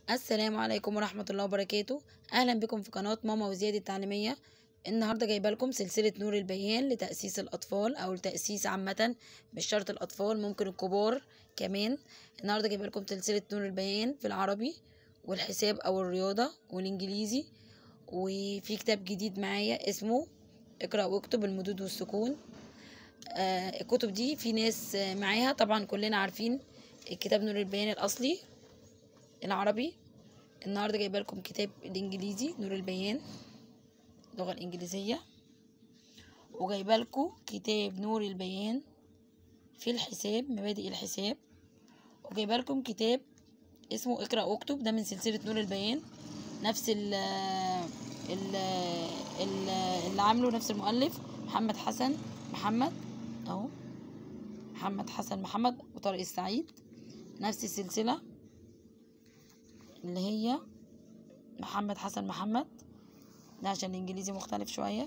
السلام عليكم ورحمة الله وبركاته أهلا بكم في قناة ماما وزياد التعليمية النهاردة جايبة لكم سلسلة نور البيان لتأسيس الأطفال أو لتأسيس عامة مش شرط الأطفال ممكن الكبار كمان النهاردة جايبة لكم سلسلة نور البيان في العربي والحساب أو الرياضة والإنجليزي وفي كتاب جديد معايا اسمه اقرأ واكتب المدود والسكون آه الكتب دي في ناس آه، معاها طبعا كلنا عارفين الكتاب نور البيان الأصلي العربي النهارده جايبه لكم كتاب الانجليزي نور البيان اللغه الانجليزيه وجايبه لكم كتاب نور البيان في الحساب مبادئ الحساب وجايبه لكم كتاب اسمه اقرا واكتب ده من سلسله نور البيان نفس ال ال ال- اللي عامله نفس المؤلف محمد حسن محمد اهو محمد حسن محمد وطارق السعيد نفس السلسله اللي هي محمد حسن محمد ده عشان الانجليزي مختلف شوية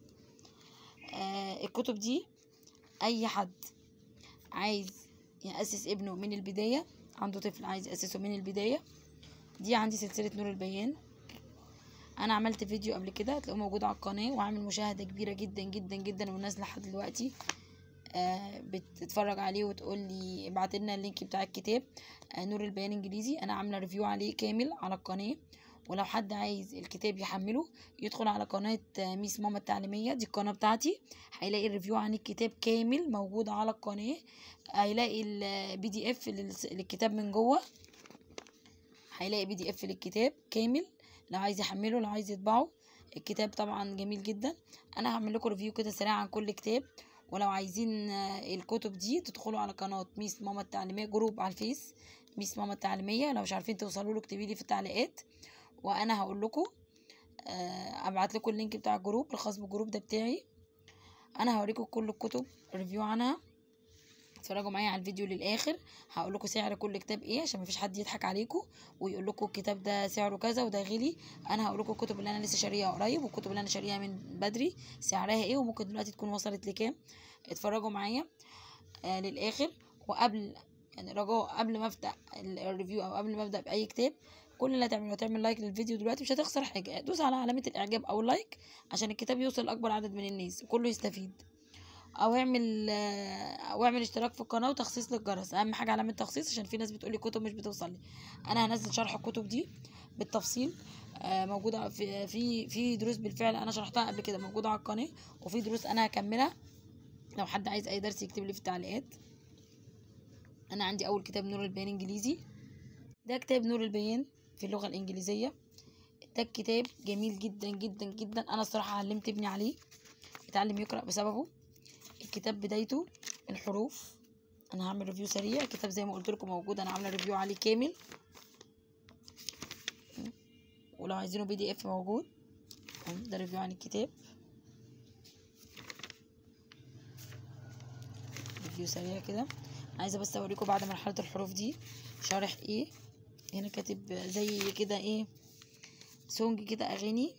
آه الكتب دي اي حد عايز يأسس ابنه من البداية عنده طفل عايز يأسسه من البداية دي عندي سلسلة نور البيان انا عملت فيديو قبل كده هتلاقوه موجود على القناة وعامل مشاهدة كبيرة جدا جدا جدا والناس لحد دلوقتي آه بتتفرج عليه وتقول لي ابعت لنا اللينك بتاع الكتاب آه نور البيان انجليزي انا عامله ريفيو عليه كامل على القناه ولو حد عايز الكتاب يحمله يدخل على قناه آه، ميس ماما التعليميه دي القناه بتاعتي هيلاقي الريفيو عن الكتاب كامل موجود على القناه هيلاقي البي دي اف للكتاب من جوه هيلاقي بي دي اف للكتاب كامل لو عايز يحمله لو عايز يطبعه الكتاب طبعا جميل جدا انا هعمل لكم ريفيو كده سريع عن كل كتاب ولو عايزين آه، الكتب دي تدخلوا على قناة ميس ماما التعليمية جروب على الفيس ميس ماما التعليمية لو مش عارفين توصلوا له اكتبي لي في التعليقات وانا هقول لكم ابعت لكم اللينك بتاع الجروب الخاص بالجروب ده بتاعي انا هوريكم كل الكتب ريفيو عنها اتفرجوا معايا على الفيديو للاخر هقول لكم سعر كل كتاب ايه عشان مفيش حد يضحك عليكم ويقول لكم الكتاب ده سعره كذا وده غلي انا هقول لكم الكتب اللي انا لسه شاريها قريب والكتب اللي انا شاريها من بدري سعرها ايه وممكن دلوقتي تكون وصلت لكام اتفرجوا معايا آه للاخر وقبل يعني رجاء قبل ما افتح ال- الريفيو او قبل ما ابدا باي كتاب كل اللي هتعمله هتعمل لايك للفيديو دلوقتي مش هتخسر حاجه دوس على علامه الاعجاب او اللايك عشان الكتاب يوصل لاكبر عدد من الناس وكله يستفيد او اعمل آه، او اعمل اشتراك في القناه وتخصيص للجرس اهم حاجه علامه تخصيص عشان في ناس بتقولي كتب مش بتوصل لي انا هنزل شرح الكتب دي بالتفصيل آه، موجوده في في في دروس بالفعل انا شرحتها قبل كده موجوده على القناه وفي دروس انا هكملها لو حد عايز اي درس يكتب لي في التعليقات انا عندي اول كتاب نور البيان انجليزي ده كتاب نور البيان في اللغه الانجليزيه ده الكتاب جميل جدا جدا جدا انا الصراحه علمت ابني عليه اتعلم يقرا بسببه الكتاب بدايته الحروف انا هعمل ريفيو سريع الكتاب زي ما قلت لكم موجود انا عامله ريفيو عليه كامل ولو عايزينه بي دي اف موجود ده ريفيو عن الكتاب ريفيو سريع كده عايزه بس اوريكم بعد مرحله الحروف دي شارح ايه هنا كاتب زي كده ايه سونج كده اغاني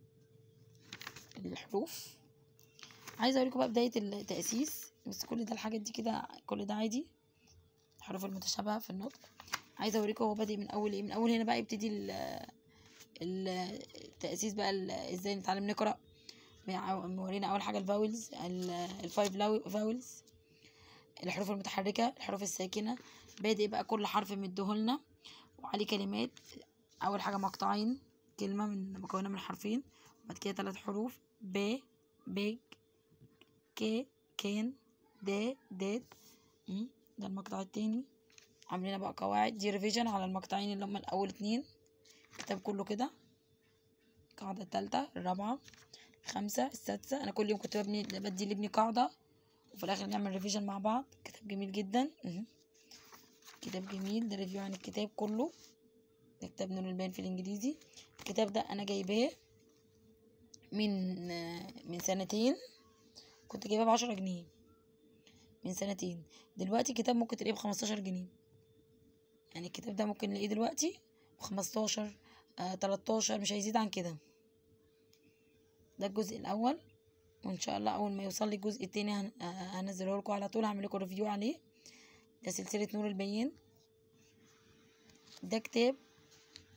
الحروف عايزه اوريكم بقى بدايه التاسيس بس كل ده الحاجات دي كده كل ده عادي الحروف المتشابهه في النطق عايزه اوريكم هو بادئ من اول ايه من اول هنا بقى يبتدي ال- ال- التاسيس بقى ال- ازاي نتعلم نقرا مع- مورينا اول حاجه الفاولز الفايف فاولز الحروف المتحركه الحروف الساكنه بادئ بقى كل حرف مديهولنا وعليه كلمات اول حاجه مقطعين كلمه من مكونه من حرفين وبعد كده ثلاث حروف ب بيج ك كان د داد م، ده المقطع التاني عاملين بقى قواعد دي ريفيجن على المقطعين اللي هما الاول اتنين الكتاب كله كده القاعدة التالتة الرابعة الخامسة السادسة أنا كل يوم كنت ببني بدي لابني قاعدة وفي الآخر نعمل ريفيجن مع بعض كتاب جميل جدا مهم. كتاب جميل ده ريفيو عن الكتاب كله ده كتاب نور البيان في الإنجليزي الكتاب ده أنا جايباه من من سنتين كنت جايباه بعشرة جنيه من سنتين دلوقتي كتاب ممكن تلاقيه بخمستاشر جنيه يعني الكتاب ده ممكن نلاقيه دلوقتي بخمستاشر آه تلاتاشر مش هيزيد عن كده ده الجزء الأول وإن شاء الله أول ما يوصل لي الجزء التاني هن- آه، هنزله لكم على طول هعمل لكم ريفيو عليه ده سلسلة نور البيان ده كتاب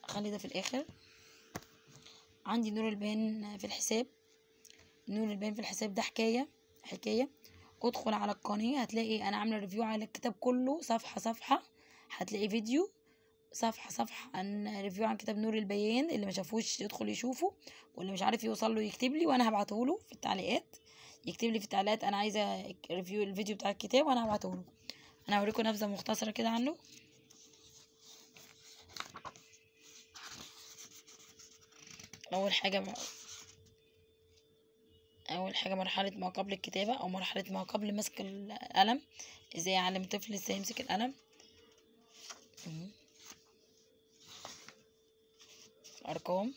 خلي ده في الاخر عندي نور البيان في الحساب نور البيان في الحساب ده حكايه حكايه ادخل على القناه هتلاقي انا عامله ريفيو على الكتاب كله صفحه صفحه هتلاقي فيديو صفحة صفحة عن ريفيو عن كتاب نور البيان اللي ما شافوش يدخل يشوفه واللي مش عارف يوصل له يكتب لي وانا هبعته له في التعليقات يكتب لي في التعليقات انا عايزه ريفيو الفيديو بتاع الكتاب وانا هبعته له انا هوريكم نبذه مختصره كده عنه اول حاجه م- اول حاجه مرحله ما قبل الكتابه او مرحله ما قبل مسك القلم ازاي اعلم الطفل ازاي يمسك القلم مهم. الارقام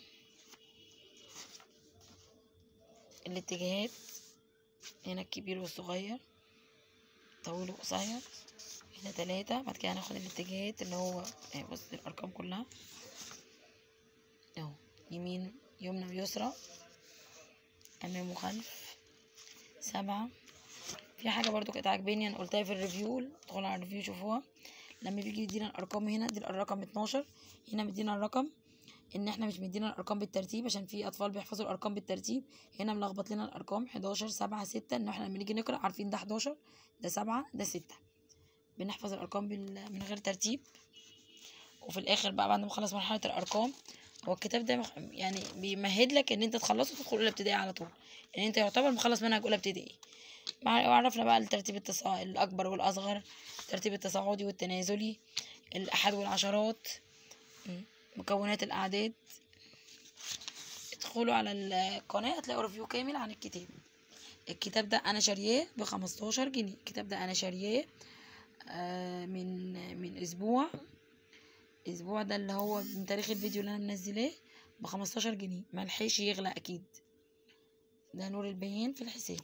الاتجاهات هنا الكبير والصغير طويل وقصير هنا تلاتة بعد كده هناخد الاتجاهات اللي هو آه، بص الأرقام كلها اهو يمين يمنى ويسرى أمام وخلف سبعة في حاجة برضو كانت عاجباني أنا قلتها في الريفيو ادخلوا على الريفيو شوفوها لما بيجي يدينا الأرقام هنا دي الرقم اتناشر هنا مدينا الرقم ان احنا مش مدينا الارقام بالترتيب عشان في اطفال بيحفظوا الارقام بالترتيب هنا ملخبط لنا الارقام 11 7 6 ان احنا لما نيجي نقرا عارفين ده 11 ده 7 ده 6 بنحفظ الارقام بال- من غير ترتيب وفي الاخر بقى بعد ما نخلص مرحله الارقام هو الكتاب ده مخ- يعني بيمهد لك ان انت تخلصه وتدخل اولى ابتدائي على طول يعني انت يعتبر مخلص منهج اولى ابتدائي مع- وعرفنا بقى الترتيب التصاع الاكبر والاصغر الترتيب التصاعدي والتنازلي الاحاد والعشرات م، مكونات الاعداد ادخلوا على القناه هتلاقوا ريفيو كامل عن الكتاب الكتاب ده انا شارياه ب 15 جنيه الكتاب ده انا شارياه آه، من من اسبوع اسبوع ده اللي هو من تاريخ الفيديو اللي انا منزلاه ب 15 جنيه ملحقش يغلى اكيد ده نور البيان في الحساب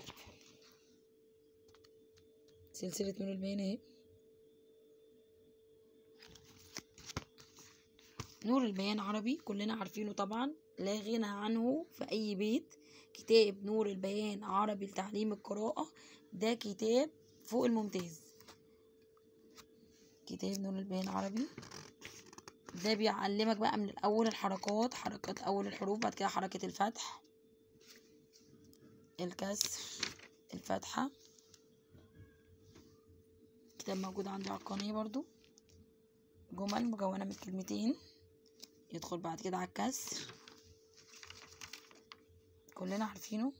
سلسلة نور البيان اهي نور البيان عربي كلنا عارفينه طبعا لا غنى عنه في اي بيت كتاب نور البيان عربي لتعليم القراءة ده كتاب فوق الممتاز كتاب نور البيان عربي ده بيعلمك بقى من الاول الحركات حركات اول الحروف بعد كده حركة الفتح الكسر الفتحة كتاب موجود عندي على القناة برضو جمل مكونة من كلمتين يدخل بعد كده على الكسر كلنا عارفينه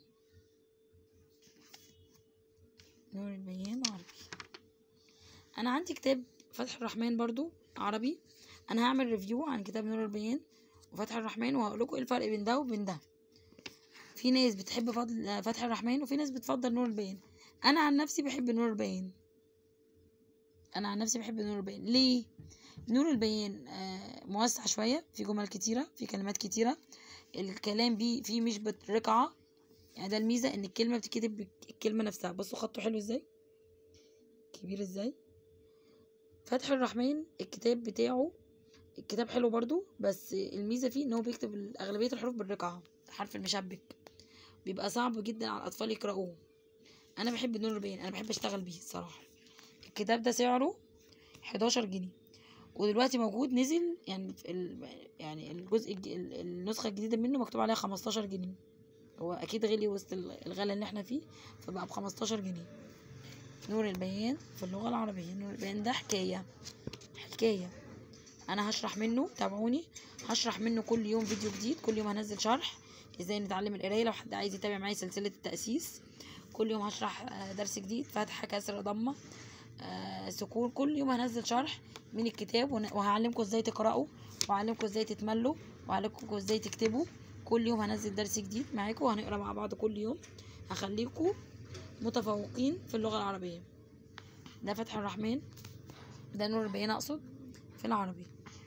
نور البيان عربي انا عندي كتاب فتح الرحمن برضو عربي انا هعمل ريفيو عن كتاب نور البيان وفتح الرحمن وهقول لكم ايه الفرق بين ده وبين ده في ناس بتحب فضل فتح الرحمن وفي ناس بتفضل نور البيان انا عن نفسي بحب نور البيان انا عن نفسي بحب نور البيان ليه نور البيان آه، موسع شويه في جمل كتيره في كلمات كتيره الكلام بيه فيه مش بالرقعه يعني ده الميزه ان الكلمه بتتكتب بالكلمه نفسها بصوا خطه حلو ازاي كبير ازاي فتح الرحمن الكتاب بتاعه الكتاب حلو برضو بس الميزه فيه ان هو بيكتب اغلبيه الحروف بالرقعه الحرف المشبك بيبقى صعب جدا على الاطفال يقراوه انا بحب نور البيان انا بحب اشتغل بيه الصراحه الكتاب ده سعره 11 جنيه ودلوقتي موجود نزل يعني في ال... يعني الجزء الج... ال- النسخه الجديده منه مكتوب عليها 15 جنيه هو اكيد غلي وسط ال- الغلا اللي احنا فيه فبقى ب 15 جنيه نور البيان في اللغه العربيه نور البيان ده حكايه حكايه انا هشرح منه تابعوني هشرح منه كل يوم فيديو جديد كل يوم هنزل شرح ازاي نتعلم القرايه لو حد عايز يتابع معايا سلسله التاسيس كل يوم هشرح آه، درس جديد فتحه كسر ضمه آه، سكون كل يوم هنزل شرح من الكتاب ون- وهعلمكم ازاي تقرأوا وهعلمكم ازاي تتملوا وهعلمكم ازاي تكتبوا كل يوم هنزل درس جديد معاكم وهنقرا مع بعض كل يوم هخليكم متفوقين في اللغة العربية ده فتح الرحمن ده نور البيان اقصد في العربي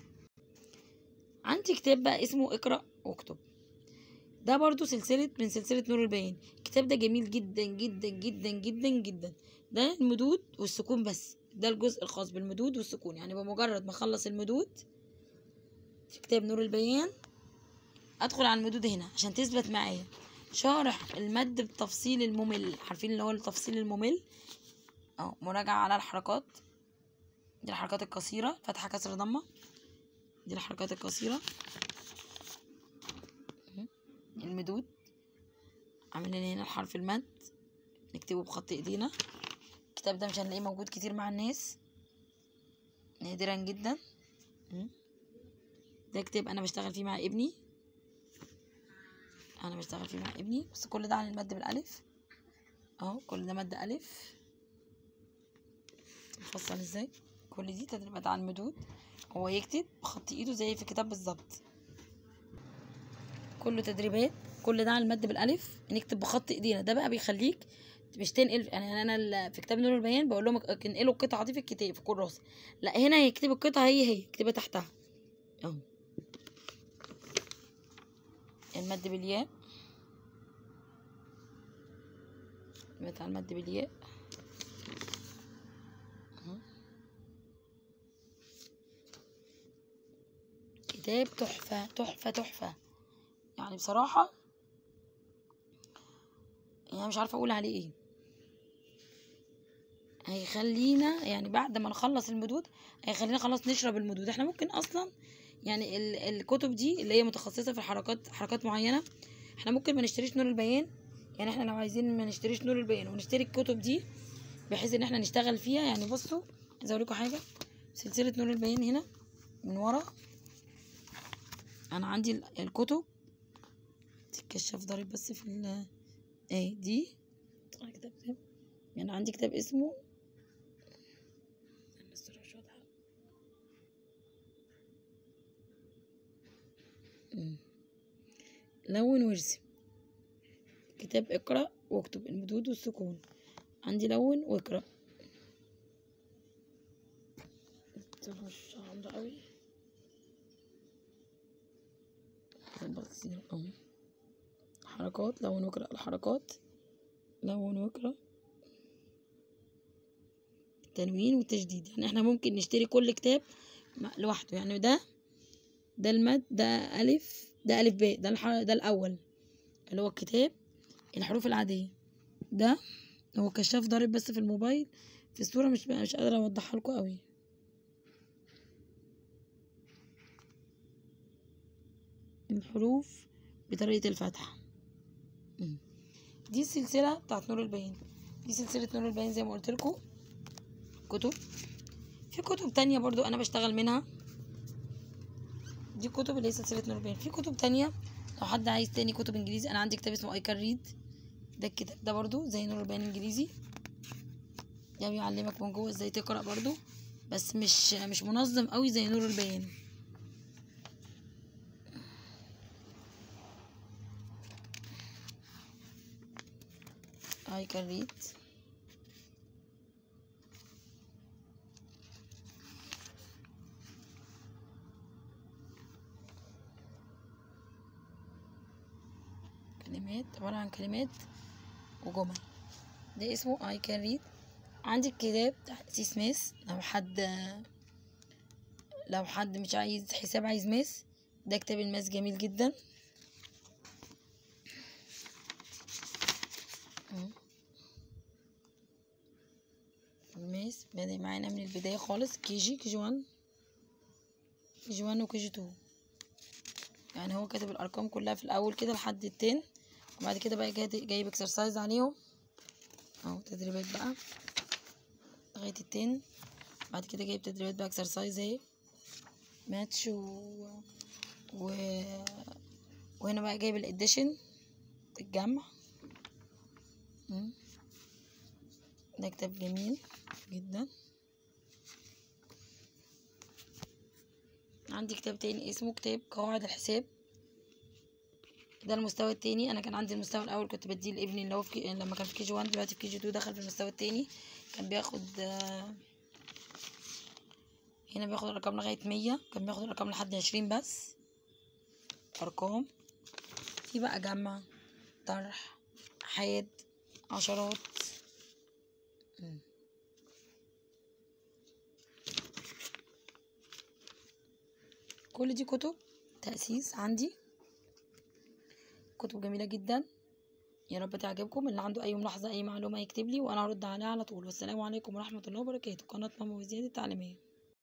عندي كتاب بقى اسمه اقرأ واكتب ده برضو سلسلة من سلسلة نور البيان الكتاب ده جميل جدا جدا جدا جدا جدا ده المدود والسكون بس ده الجزء الخاص بالمدود والسكون يعني بمجرد ما اخلص المدود في كتاب نور البيان ادخل على المدود هنا عشان تثبت معايا شارح المد بالتفصيل الممل عارفين اللي هو التفصيل الممل اه مراجعة على الحركات دي الحركات القصيرة فتحة كسر ضمة دي الحركات القصيرة مم. المدود عاملين هنا الحرف المد نكتبه بخط ايدينا الكتاب ده مش هنلاقيه موجود كتير مع الناس نادرا جدا مم. ده كتاب انا بشتغل فيه مع ابني انا بشتغل فيه مع ابني بس كل ده عن المد بالالف اهو كل ده مد الف مفصل ازاي كل دي تدريبات عن المدود هو يكتب بخط ايده زي في الكتاب بالظبط كله تدريبات كل ده على المد بالالف نكتب بخط ايدينا ده بقى بيخليك مش تنقل يعني انا ال- في كتاب نور البيان بقول لهم اك- انقلوا القطعه دي في الكتاب في الكراسه لا هنا هيكتب القطعه هي هي اكتبها تحتها اهو المد بالياء بتاع المد بالياء اهو. كتاب تحفة تحفة تحفة يعني بصراحة يعني مش عارفة أقول عليه إيه هيخلينا يعني بعد ما نخلص المدود هيخلينا خلاص نشرب المدود احنا ممكن أصلا يعني ال- الكتب دي اللي هي متخصصة في الحركات حركات معينة احنا ممكن ما نشتريش نور البيان يعني احنا لو عايزين ما نشتريش نور البيان ونشتري الكتب دي بحيث ان احنا نشتغل فيها يعني بصوا عايزه اوريكم حاجه سلسله نور البيان هنا من ورا انا عندي ال- الكتب الكشاف ضارب بس في ال ايه دي طلع كتاب كتاب يعني عندي كتاب اسمه استنى الصورة مش واضحة. مم. لون وارسم كتاب اقرأ واكتب المدود والسكون عندي لون واقرأ الصورة مش عاملة قوي بصير اهو حركات لون واقرأ الحركات لون واقرأ التنوين والتشديد يعني احنا ممكن نشتري كل كتاب م- لوحده يعني ده ده المد ده ألف ده ألف ب ده الح... ده الأول اللي هو الكتاب الحروف العادية ده هو كشاف ضارب بس في الموبايل في الصورة مش مش قادرة أوضحها لكم قوي الحروف بطريقة الفتح مم. دي السلسلة بتاعت نور البيان دي سلسلة نور البيان زي ما قلت لكم كتب في كتب تانية برضو أنا بشتغل منها دي كتب اللي هي سلسلة نور البيان في كتب تانية لو حد عايز تاني كتب إنجليزي أنا عندي كتاب اسمه أي كان ريد ده الكتاب ده برضو زي نور البيان إنجليزي ده بيعلمك من جوه ازاي تقرأ برضو بس مش مش منظم قوي زي نور البيان I can read كلمات عبارة عن كلمات وجمل ده اسمه I can read عندي الكتاب بتاع سي ماس لو حد لو حد مش عايز حساب عايز ماس ده كتاب الماس جميل جدا الماس بادئ معانا من البداية خالص كي جي كي جي وان كي جي وان وكي جي تو يعني هو كاتب الأرقام كلها في الأول كده لحد التين وبعد كده بقى جاي- جايب اكسرسايز عليهم اهو تدريبات بقى لغاية التين بعد كده جايب تدريبات بقى اكسرسايز اهي ماتش و... و... وهنا بقى جايب الاديشن الجمع مم. ده كتاب جميل جدا عندي كتاب تاني اسمه كتاب قواعد الحساب ده المستوى التاني انا كان عندي المستوى الاول كنت بديه لابني اللي هو في كي... لما كان في كي جي 1 دلوقتي في كي جي 2 دخل في المستوى التاني كان بياخد آه، هنا بياخد الارقام لغايه 100 كان بياخد الارقام لحد 20 بس ارقام في بقى جمع طرح حاد عشرات مم. كل دي كتب تأسيس عندي كتب جميلة جدا يا رب تعجبكم اللي عنده أي ملاحظة أي معلومة يكتب لي وأنا هرد عليها على طول والسلام عليكم ورحمة الله وبركاته قناة ماما وزياد التعليمية